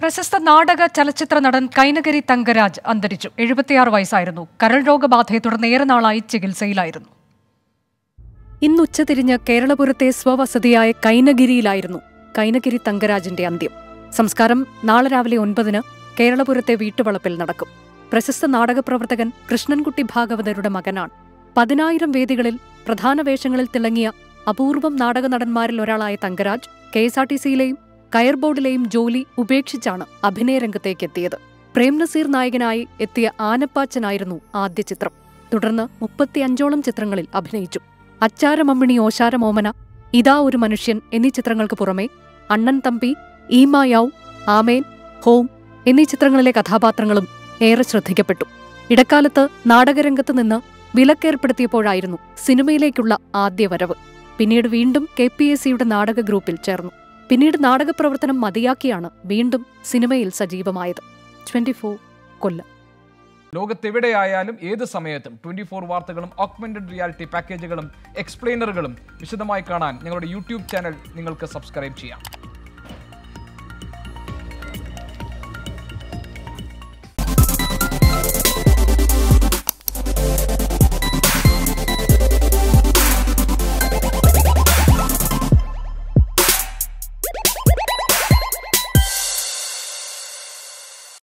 പ്രശസ്ത നാടക ചലച്ചിത്ര നടൻ കൈനകരി തങ്കരാജ് അന്തരിച്ചു എഴുപത്തിയാറ് വയസ്സായിരുന്നു കരൾ രോഗബാധയെ തുടർന്ന് ഏറെ നാളായി ചികിത്സയിലായിരുന്നു ഇന്ന് ഉച്ചതിരിഞ്ഞ് കേരളപുരത്തെ സ്വവസതിയായ കൈനഗിരിയിലായിരുന്നു കൈനഗിരി തങ്കരാജിന്റെ അന്ത്യം സംസ്കാരം നാളെ രാവിലെ ഒൻപതിന് കേരളപുരത്തെ വീട്ടുവളപ്പിൽ നടക്കും പ്രശസ്ത നാടകപ്രവർത്തകൻ കൃഷ്ണൻകുട്ടി ഭാഗവതരുടെ മകനാണ് പതിനായിരം വേദികളിൽ പ്രധാന വേഷങ്ങളിൽ തിളങ്ങിയ അപൂർവം നാടക നടന്മാരിൽ ഒരാളായ Thankaraj K S R T സിയിലെയും കയർ ബോർഡിലെയും ജോലി ഉപേക്ഷിച്ചാണ് അഭിനയരംഗത്തേക്ക് എത്തിയത് പ്രേം നസീർ നായകനായി എത്തിയ ആനപ്പാച്ചനായിരുന്നു ആദ്യ ചിത്രം തുടർന്ന് മുപ്പത്തിയഞ്ചോളം ചിത്രങ്ങളിൽ അഭിനയിച്ചു അച്ചാരമമ്മിണി ഓശാരമോമന ഇതാ ഒരു മനുഷ്യൻ എന്നീ ചിത്രങ്ങൾക്ക് പുറമെ അണ്ണൻ തമ്പി ഈമായാവ് ആമേൻ ഹോം എന്നീ ചിത്രങ്ങളിലെ കഥാപാത്രങ്ങളും ഏറെ ശ്രദ്ധിക്കപ്പെട്ടു ഇടക്കാലത്ത് നാടകരംഗത്ത് നിന്ന് വിലക്കേർപ്പെടുത്തിയപ്പോഴായിരുന്നു സിനിമയിലേക്കുള്ള ആദ്യ വരവ് പിന്നീട് വീണ്ടും കെ പി എസ് സിയുടെ നാടക ഗ്രൂപ്പിൽ ചേർന്നു പിന്നീട് നാടകപ്രവർത്തനം മതിയാക്കിയാണ് വീണ്ടും സിനിമയിൽ സജീവമായത് ട്വന്റി ഫോർ കൊല്ലം ലോകത്തെവിടെയായാലും ഏത് സമയത്തും ട്വന്റി ഫോർ വാർത്തകളും ഓഗ്മെന്റഡ് റിയാലിറ്റി പാക്കേജുകളും എക്സ്പ്ലെയിനറുകളും വിശദമായി കാണാൻ ഞങ്ങളുടെ യൂട്യൂബ് ചാനൽ നിങ്ങൾക്ക് സബ്സ്ക്രൈബ് ചെയ്യാം